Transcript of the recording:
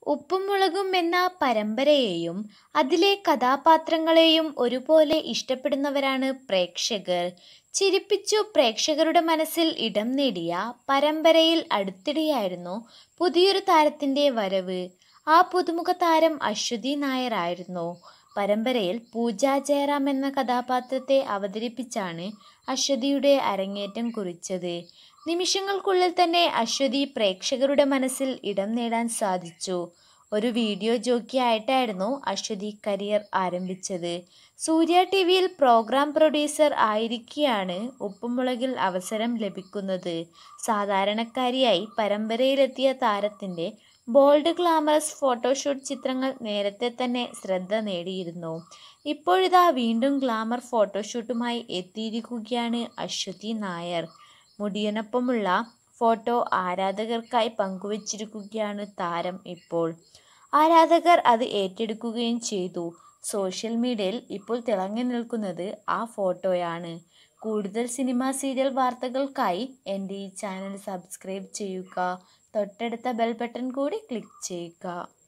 ഉപ്പും മുളകും എന്ന പരമ്പരയെയും അതിലെ കഥാപാത്രങ്ങളെയും ഒരുപോലെ ഇഷ്ടപ്പെടുന്നവരാണ് പ്രേക്ഷകർ ചിരിപ്പിച്ചു പ്രേക്ഷകരുടെ മനസ്സിൽ ഇടം നേടിയ പരമ്പരയിൽ അടുത്തിടെയായിരുന്നു പുതിയൊരു താരത്തിന്റെ വരവ് ആ പുതുമുഖ താരം അശ്വതി നായർ ആയിരുന്നു പരമ്പരയിൽ പൂജ ജയറാം എന്ന കഥാപാത്രത്തെ അവതരിപ്പിച്ചാണ് അശ്വതിയുടെ അരങ്ങേറ്റം കുറിച്ചത് നിമിഷങ്ങൾക്കുള്ളിൽ തന്നെ അശ്വതി പ്രേക്ഷകരുടെ മനസ്സിൽ ഇടം നേടാൻ സാധിച്ചു ഒരു വീഡിയോ ജോക്കി ആയിട്ടായിരുന്നു അശ്വതി കരിയർ ആരംഭിച്ചത് സൂര്യ ടി വിയിൽ പ്രോഗ്രാം പ്രൊഡ്യൂസർ ആയിരിക്കെയാണ് ഉപ്പുമുളകിൽ അവസരം ലഭിക്കുന്നത് സാധാരണക്കാരിയായി പരമ്പരയിലെത്തിയ താരത്തിന്റെ ബോൾഡ് ഗ്ലാമറസ് ഫോട്ടോഷൂട്ട് ചിത്രങ്ങൾ നേരത്തെ തന്നെ ശ്രദ്ധ നേടിയിരുന്നു ഇപ്പോഴിതാ വീണ്ടും ഗ്ലാമർ ഫോട്ടോഷൂട്ടുമായി എത്തിയിരിക്കുകയാണ് അശ്വതി നായർ മുടിയനൊപ്പമുള്ള ഫോട്ടോ ആരാധകർക്കായി പങ്കുവച്ചിരിക്കുകയാണ് താരം ഇപ്പോൾ ആരാധകർ അത് ഏറ്റെടുക്കുകയും ചെയ്തു സോഷ്യൽ മീഡിയയിൽ ഇപ്പോൾ തിളങ്ങി നിൽക്കുന്നത് ആ ഫോട്ടോയാണ് കൂടുതൽ സിനിമ സീരിയൽ വാർത്തകൾക്കായി എൻ്റെ ഈ ചാനൽ സബ്സ്ക്രൈബ് ചെയ്യുക തൊട്ടടുത്ത ബെൽ ബട്ടൺ കൂടി ക്ലിക്ക് ചെയ്യുക